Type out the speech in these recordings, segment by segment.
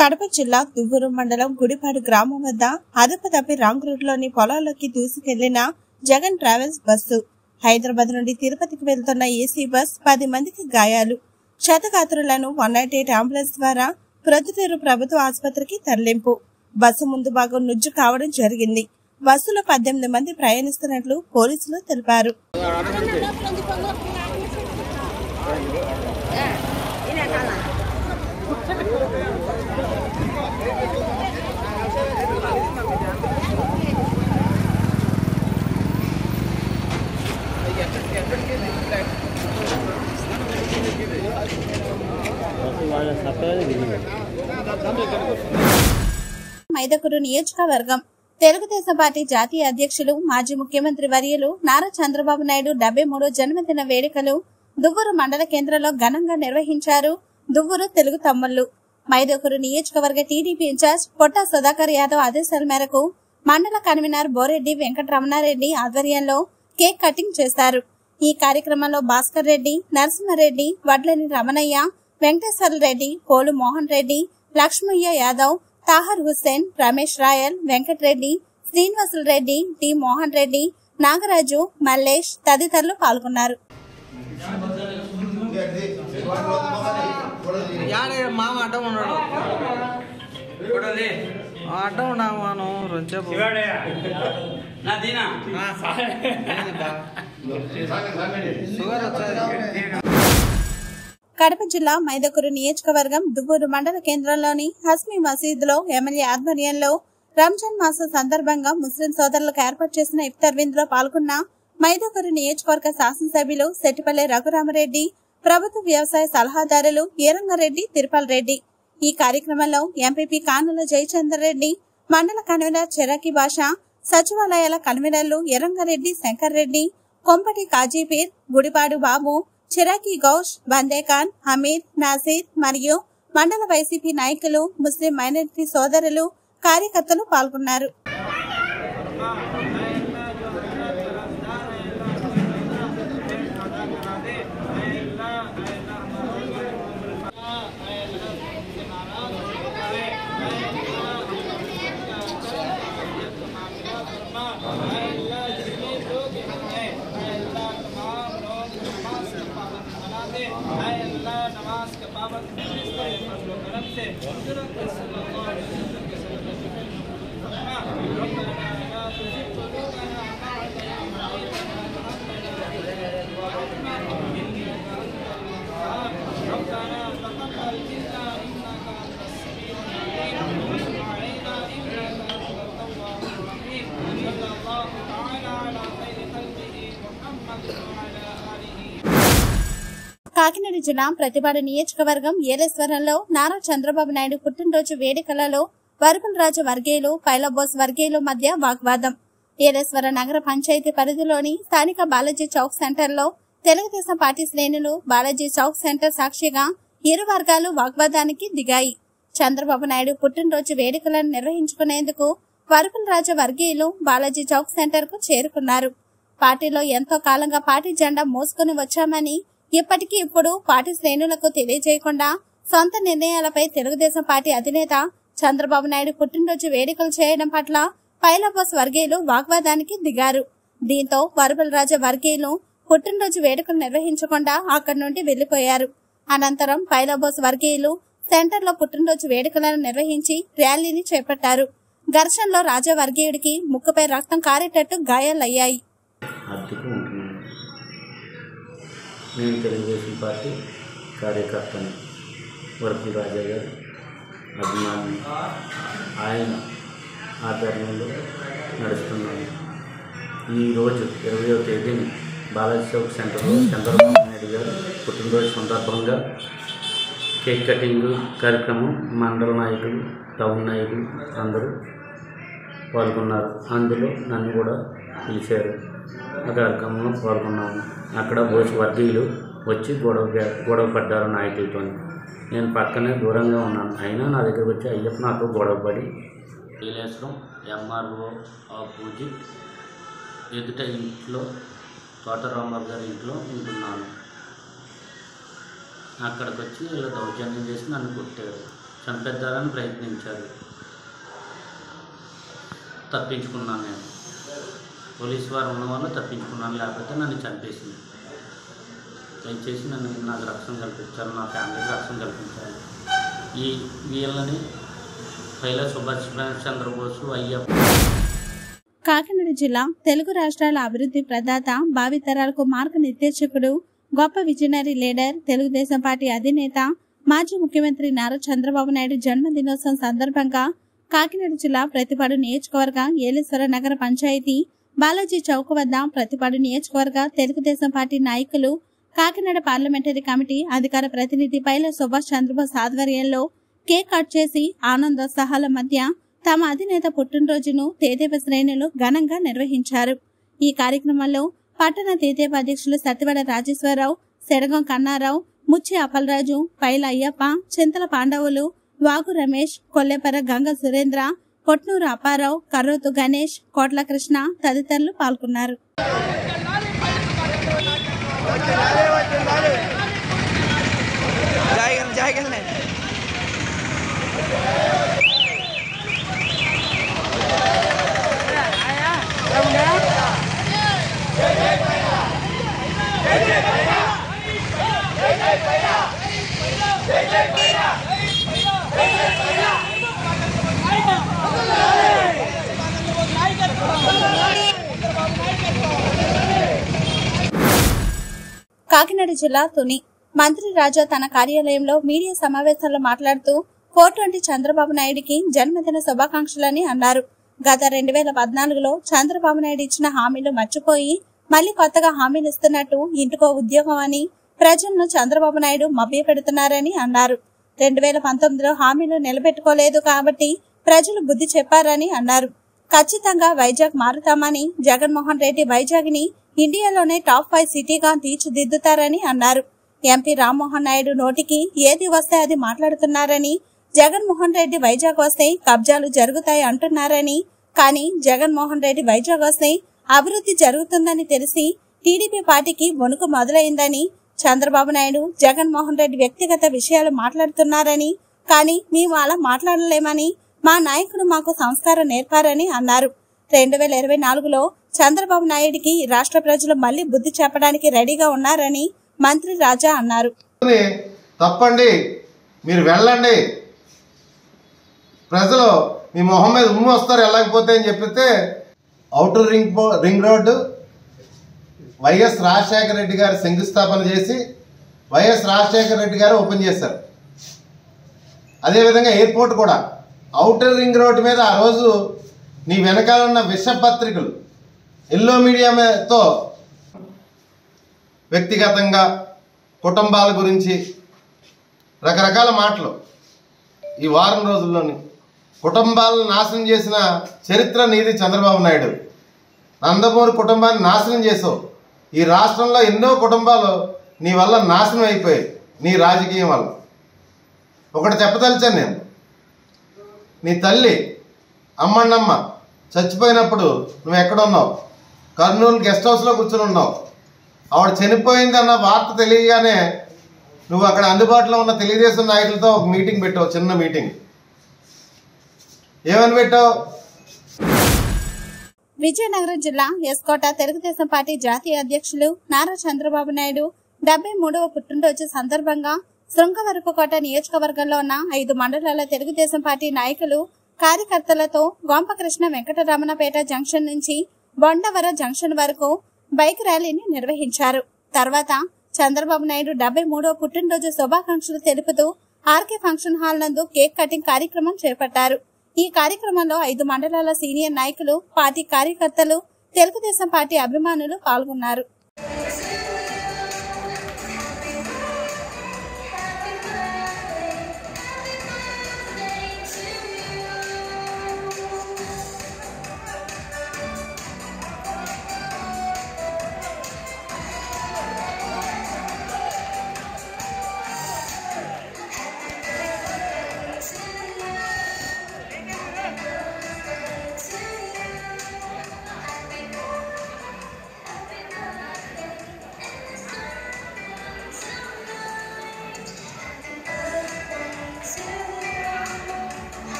కడప జిల్లా దువ్వూరు మండలం గుడిపాడు గ్రామం వద్ద అదుపు తప్పి రాంగ్ రూట్ లోని పొలాల్లోకి దూసుకెళ్లిన జగన్ ట్రావెల్స్ బస్సు హైదరాబాద్ నుండి తిరుపతికి వెళ్తున్న ఏసీ బస్ పది మందికి గాయాలు క్షతగాత్రులను వన్ నైట్ ఎయిట్ అంబులెన్స్ ద్వారా ప్రొద్దుటూరు ప్రభుత్వ ఆసుపత్రికి తరలింపు బస్సు ముందు భాగం నుజ్జు కావడం జరిగింది బస్సులో పద్దెనిమిది మంది ప్రయాణిస్తున్నట్లు పోలీసులు తెలిపారు వాళ్ళ సపరేట్ దిగింది మైదకురు నియోజకవర్గం తెలుగుదేశం పార్టీ జాతీయ అధ్యక్షులు మాజీ ముఖ్యమంత్రి వర్యులు నారా చంద్రబాబు నాయుడు డెబ్బై మూడో జన్మదిన వేడుకలు దువ్వూరు మండల కేంద్రంలో ఘనంగా నిర్వహించారు దువ్వూరు తెలుగు తమ్ముళ్లు మైదకురు నియోజకవర్గ టీడీపీ ఇన్ఛార్జ్ పొట్టా సుధాకర్ యాదవ్ ఆదేశాల మేరకు మండల కన్వీనర్ బోరెడ్డి వెంకటరమణారెడ్డి ఆధ్వర్యంలో కేక్ కటింగ్ చేశారు ఈ కార్యక్రమంలో భాస్కర్ రెడ్డి నరసింహారెడ్డి వడ్లని రమణయ్య వెంకటేశ్వర రెడ్డి పోలు మోహన్ రెడ్డి లక్ష్మయ్య యాదవ్ తాహర్ హుస్సేన్ రమేష్ రాయల్ వెంకటరెడ్డి శ్రీనివాసులు రెడ్డి టి మోహన్ రెడ్డి నాగరాజు మల్లేష్ తదితరులు పాల్గొన్నారు యాడే మామ అడ్డం ఉన్నాడు ఆ, అడ్డం ఉన్నాము మనం రెండుసేపు షుగర్ వచ్చేది కడప జిల్లా మైదకురు నియోజకవర్గం దువ్వూరు మండల కేంద్రంలోని హస్మి మసీదులో ఎమ్మెల్యే ఆధ్వర్యంలో రంజాన్ మాసం సందర్భంగా ముస్లిం సోదరులకు ఏర్పాటు చేసిన ఇఫ్తార్ విందులో పాల్గొన్న మైదకురు నియోజకవర్గ శాసనసభ్యులు సెట్టిపల్లి రఘురామరెడ్డి ప్రభుత్వ వ్యవసాయ సలహాదారులు ఈరంగారెడ్డి తిరుపల్ రెడ్డి ఈ కార్యక్రమంలో ఎంపీపీ కానుల జయచందర్ రెడ్డి మండల కన్వీనర్ చెరాకి భాష సచివాలయాల కన్వీనర్లు ఎరంగారెడ్డి శంకర్ రెడ్డి కొంపటి కాజీపీర్ గుడిపాడు బాబు చిరాకీ గౌష్ బందేఖాన్ హమీద్ నాసీర్ మరియు మండల వైసీపీ నాయకులు ముస్లిం మైనారిటీ సోదరులు కార్యకర్తలు పాల్గొన్నారు नमाज के पाबंद मजलिस पर फजल करम से हजरत सल्लल्लाहु अलैहि वसल्लम के सल्लल्लाहु अलैहि वसल्लम रब्बना ला तुज़िग क़ुलूबना बa'द इज़ हदaytana wa hab lana min ladunka rahmatan ربنا تقبل منا انك انت السميع العليم وتب علينا انك انت التواب الرحيم صلى الله تعالى على خير خلقه محمد وعلى اله Kakinada జిల్లా ప్రతిపాడు నియోజకవర్గం ఏలేశ్వరంలో నారా చంద్రబాబు నాయుడు పుట్టినరోజు వేడుకలలో వరపుల రాజు వర్గీయులు పైలబోస్ వర్గీయులు మధ్య వాగ్వాదం ఏలేశ్వర నగర పంచాయతీ పరిధిలోని స్థానిక బాలాజీ చౌక్ సెంటర్లో తెలుగుదేశం పార్టీ శ్రేణులు బాలాజీ చౌక్ సెంటర్ సాక్షిగా ఇరు వర్గాలు వాగ్వాదానికి దిగాయి చంద్రబాబు నాయుడు పుట్టినరోజు వేడుకలను నిర్వహించుకునేందుకు వరపుల రాజు వర్గీయులు బాలాజీ చౌక్ సెంటర్ కు చేరుకున్నారు పార్టీలో ఎంతో కాలంగా పార్టీ జెండా మోసుకుని వచ్చామని ఇప్పటికీ ఇప్పుడు పార్టీ శ్రేణులకు తెలియజేయకుండా సొంత నిర్ణయాలపై తెలుగుదేశం పార్టీ అధినేత చంద్రబాబు నాయుడు పుట్టినరోజు వేడుకలు చేయడం పట్ల పైలబోస్ వర్గీయులు వాగ్వాదానికి దిగారు దీంతో వరబలరాజ వర్గీయులు పుట్టినరోజు వేడుకలు నిర్వహించకుండా అక్కడి నుండి వెళ్లిపోయారు అనంతరం పైలబోస్ వర్గీయులు సెంటర్లో పుట్టినరోజు వేడుకలను నిర్వహించి ర్యాలీని చేపట్టారు ఘర్షణలో రాజా వర్గీయుడికి ముక్కుపై రక్తం కారేటట్టు గాయాలయ్యాయి అద్దెకు ఉంటున్నాను నేను తెలుగుదేశం పార్టీ కార్యకర్తని వరపుల రాజా గారు అభిమాని ఆయన ఆధ్వర్యంలో నడుస్తున్నాను ఈరోజు ఇరవయో తేదీని బాలాజీ చౌక్ సెంటర్లో చంద్రబాబు నాయుడు గారు పుట్టినరోజు సందర్భంగా కేక్ కటింగ్ కార్యక్రమం మండల నాయకులు టౌన్ నాయకులు అందరూ పాల్గొన్నారు అందులో నన్ను కూడా పిలిచారు ఆ కార్యక్రమంలో పాల్గొన్నాను అక్కడ బోసి వర్గీయులు వచ్చి గొడవ గొడవ పడ్డారు నాయకులతో నేను పక్కనే దూరంగా ఉన్నాను అయినా నా దగ్గరకు వచ్చి అయ్యప్ప నాతో గొడవ పడి నీలేశ్వరం ఎంఆర్ఓ ఆపోజిట్ ఎదుట ఇంట్లో తోటరామబాబు గారి ఇంట్లో ఉంటున్నాను అక్కడికి వచ్చి వీళ్ళు దౌర్జన్యం చేసి నన్ను కొట్టారు చంపేద్దారని ప్రయత్నించారు తప్పించుకున్నాను నేను పోలీసు వారు ఉన్న వల్ల తప్పించుకున్నాను లేకపోతే నన్ను చంపేసింది దయచేసి నన్ను నాకు రక్షణ కల్పించారు నా ఫ్యామిలీకి రక్షణ కల్పించారు ఈ వీళ్ళని పైలా సుభాష్ చంద్రబోసు అయ్యప్ప కాకినాడ జిల్లా తెలుగు రాష్ట్రాల అభివృద్ధి ప్రదాత భావితరాలకు మార్గనిర్దేశకుడు గొప్ప విజనరీ లీడర్ తెలుగుదేశం పార్టీ అధినేత మాజీ ముఖ్యమంత్రి నారా చంద్రబాబు నాయుడు జన్మదినోత్సవం సందర్భంగా కాకినాడ జిల్లా ప్రతిపాడు నియోజకవర్గ ఏలేశ్వర నగర పంచాయతీ బాలాజీ చౌక్ వద్ద ప్రతిపాడు నియోజకవర్గ తెలుగుదేశం పార్టీ నాయకులు కాకినాడ పార్లమెంటరీ కమిటీ అధికార ప్రతినిధి పైల సుభాష్ చంద్రబోస్ ఆధ్వర్యంలో కేక్ కట్ చేసి ఆనందోత్సాహాల మధ్య తమ అధినేత పుట్టినరోజును తేదేప శ్రేణులు ఘనంగా నిర్వహించారు ఈ కార్యక్రమంలో పట్టణ తేదేప అధ్యక్షులు సత్యవడ రాజేశ్వరరావు సెడగం కన్నారావు ముచ్చి అప్పలరాజు పైల అయ్యప్ప చింతల పాండవులు వాగు రమేష్ కొల్లేపర గంగ సురేంద్ర కొట్నూరు అప్పారావు కర్రోతు గణేష్ కోట్ల కృష్ణ తదితరులు పాల్గొన్నారు జాయిగల్ జాయిగల్ కాకినాడ జిల్లా తుని మంత్రి రాజా తన కార్యాలయంలో మీడియా సమావేశంలో మాట్లాడుతూ ఫోర్ ట్వంటీ చంద్రబాబు నాయుడికి జన్మదిన శుభాకాంక్షలని అన్నారు గత రెండు వేల పద్నాలుగులో చంద్రబాబు నాయుడు ఇచ్చిన హామీలు మర్చిపోయి మళ్ళీ కొత్తగా హామీలు ఇస్తున్నట్టు ఇంటికో ఉద్యోగం అని ప్రజలను చంద్రబాబు నాయుడు మభ్యపెడుతున్నారని అన్నారు రెండు వేల పంతొమ్మిదిలో హామీలు నిలబెట్టుకోలేదు కాబట్టి ప్రజలు బుద్ధి చెప్పారని అన్నారు ఖచ్చితంగా వైజాగ్ మారుతామని జగన్మోహన్ రెడ్డి వైజాగ్ ని ఇండియాలోనే టాప్ ఫైవ్ సిటీగా తీర్చిదిద్దుతారని అన్నారు ఎంపీ రామ్మోహన్ నాయుడు నోటికి ఏది వస్తే అది మాట్లాడుతున్నారని జగన్మోహన్ రెడ్డి వైజాగ్ వస్తే కబ్జాలు జరుగుతాయి అంటున్నారని కానీ జగన్మోహన్ రెడ్డి వైజాగ్ వస్తే అభివృద్ధి జరుగుతుందని తెలిసి టీడీపీ పార్టీకి వణుకు మొదలైందని చంద్రబాబు నాయుడు జగన్మోహన్ రెడ్డి వ్యక్తిగత విషయాలు మాట్లాడుతున్నారని కానీ మేము అలా మాట్లాడలేమని మా నాయకుడు మాకు సంస్కారం నేర్పారని అన్నారు రెండు వేల ఇరవై నాలుగులో చంద్రబాబు నాయుడికి రాష్ట్ర ప్రజలు మళ్లీ బుద్ధి చెప్పడానికి రెడీగా ఉన్నారని మంత్రి రాజా అన్నారు ని తప్పండి మీరు వెళ్ళండి ప్రజలు మీ మొహం మీద ఉమ్మి వస్తారు వెళ్ళకపోతే అని చెప్పితే అవుటర్ రింగ్ బో- ring road YS Rajasekhara Reddy గారు శంకుస్థాపన చేసి వైఎస్ రాజశేఖర రెడ్డి గారు ఓపెన్ చేశారు అదేవిధంగా ఎయిర్పోర్ట్ కూడా అవుటర్ రింగ్ రోడ్డు మీద ఆ రోజు నీ వెనకాల ఉన్న విష పత్రికలు ఎల్లో మీడియాతో వ్యక్తిగతంగా కుటుంబాల గురించి రకరకాల మాటలు ఈ వారం రోజుల్లోని కుటుంబాలను నాశనం చేసిన చరిత్ర నీది చంద్రబాబు నాయుడు నందమూరి కుటుంబాన్ని నాశనం చేసావు ఈ రాష్ట్రంలో ఎన్నో కుటుంబాలు నీ వల్ల నాశనం అయిపోయాయి నీ రాజకీయం వల్ల ఒకటి చెప్పదలిచాను నేను నీ తల్లి అమ్మన్నమ్మ చచ్చిపోయినప్పుడు నువ్వు ఎక్కడున్నావు కర్నూలు గెస్ట్ హౌస్లో కూర్చుని ఉన్నావు ఆవిడ చనిపోయిందన్న వార్త తెలియగానే నువ్వు అక్కడ అందుబాటులో ఉన్న తెలుగుదేశం నాయకులతో ఒక మీటింగ్ పెట్టావు చిన్న మీటింగ్ ఏమని పెట్టావు విజయనగరం జిల్లా ఎస్కోట తెలుగుదేశం పార్టీ జాతీయ అధ్యక్షులు నారా చంద్రబాబు నాయుడు డెబ్బై మూడవ పుట్టినరోజు సందర్భంగా శృంగవరపుకోట నియోజకవర్గంలో ఉన్న ఐదు మండలాల తెలుగుదేశం పార్టీ నాయకులు కార్యకర్తలతో గోంపకృష్ణ వెంకటరమణపేట జంక్షన్ నుంచి బొండవర జంక్షన్ వరకు బైక్ ర్యాలీని నిర్వహించారు తర్వాత చంద్రబాబు నాయుడు డెబ్బై మూడవ పుట్టినరోజు శుభాకాంక్షలు తెలుపుతూ ఆర్కే ఫంక్షన్ హాల్ నందు కేక్ కటింగ్ కార్యక్రమం చేపట్టారు ఈ కార్యక్రమంలో ఐదు మండలాల సీనియర్ నాయకులు పార్టీ కార్యకర్తలు తెలుగుదేశం పార్టీ అభిమానులు పాల్గొన్నారు Happy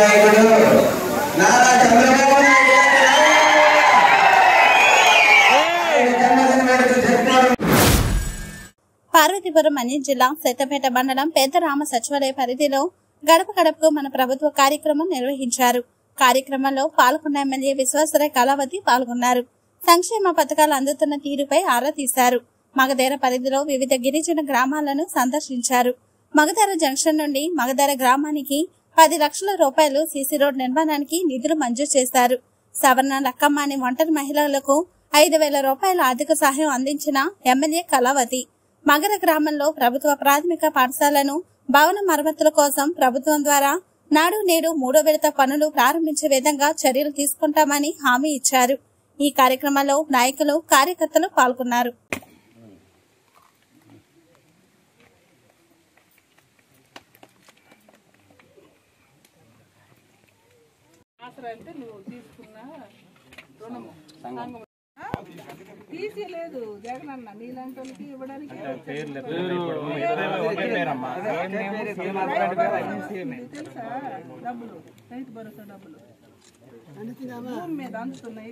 నాయకుడు నారా చంద్రబాబు నాయుడు గారి జన్మదిన వేడుకలు జరుపుకోవడం పార్వతీపురం మన్యం జిల్లా సైతపేట మండలం పెద్దరామ సచివాలయ పరిధిలో గడప గడపకు మన ప్రభుత్వ కార్యక్రమం నిర్వహించారు కార్యక్రమంలో పాల్గొన్న ఎమ్మెల్యే విశ్వాసరాయ్ కళావతి పాల్గొన్నారు సంక్షేమ పథకాలు అందుతున్న తీరుపై ఆరా తీశారు మగధేర పరిధిలో వివిధ గిరిజన గ్రామాలను సందర్శించారు మగధేర జంక్షన్ నుండి మగధేర గ్రామానికి పది లక్షల రూపాయలు సీసీ రోడ్ నిర్మాణానికి నిధులు మంజూరు చేశారు సవర్ణ లక్కమ్మ అనే ఒంటరి మహిళలకు ఐదు వేల రూపాయల ఆర్థిక సహాయం అందించిన ఎమ్మెల్యే కళావతి మగర గ్రామంలో ప్రభుత్వ ప్రాథమిక పాఠశాలను భవన మరమ్మతుల కోసం ప్రభుత్వం ద్వారా నాడు నేడు మూడో విడత పనులు ప్రారంభించే విధంగా చర్యలు తీసుకుంటామని హామీ ఇచ్చారు ఈ కార్యక్రమంలో నాయకులు కార్యకర్తలు పాల్గొన్నారు ఆసరాలంటే నువ్వు తీసుకున్న రుణము సంఘము. ఆ? తీసేయలేదు జగన్ అన్న నీలాంటి వాళ్ళకి ఇవ్వడానికి ఇది తెలుసా డబ్బులు రైతు భరోసా డబ్బులు భూమి మీద అందుతున్నాయి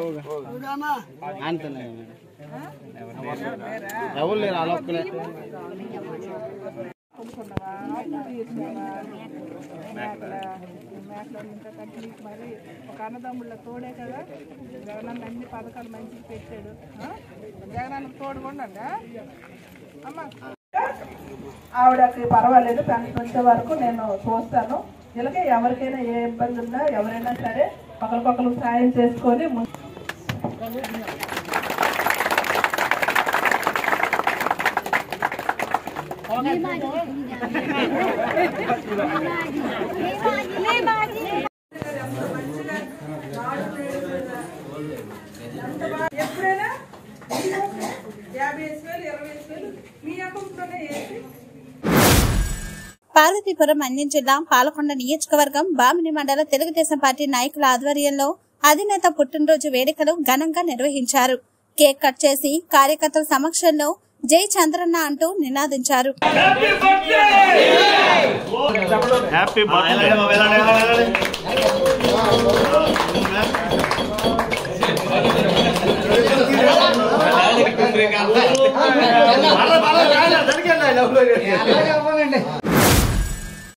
కొనుక్కున్నావా అప్పు తీసినావా మేకల మేకలు ఇంకా కంటిన్యూస్ మరి ఒక అన్నదమ్ముళ్ళ తోడే కదా జగనన్న అన్ని పథకాలు మంచిగా పెట్టాడు ఆ? జగనన్న తోడు కూడా అమ్మా ఆవిడకి పర్వాలేదు పెన్షన్ వచ్చే వరకు నేను చూస్తాను ఇలాగే ఎవరికైనా ఏ ఇబ్బంది ఉన్నా ఎవరైనా సరే ఒకరికొకరు సాయం చేసుకొని ముందు ఎప్పుడైనా యాభై ఐదు వేలు ఇరవై ఐదు వేలు మీ అకౌంట్లోనే వేసి పార్వతీపురం అన్యం జిల్లా పాలకొండ నియోజకవర్గం బామిని మండల తెలుగుదేశం పార్టీ నాయకుల ఆధ్వర్యంలో అధినేత పుట్టినరోజు వేడుకలు ఘనంగా నిర్వహించారు కేక్ కట్ చేసి కార్యకర్తల సమక్షంలో జై చంద్రన్న అంటూ నినాదించారు హ్యాపీ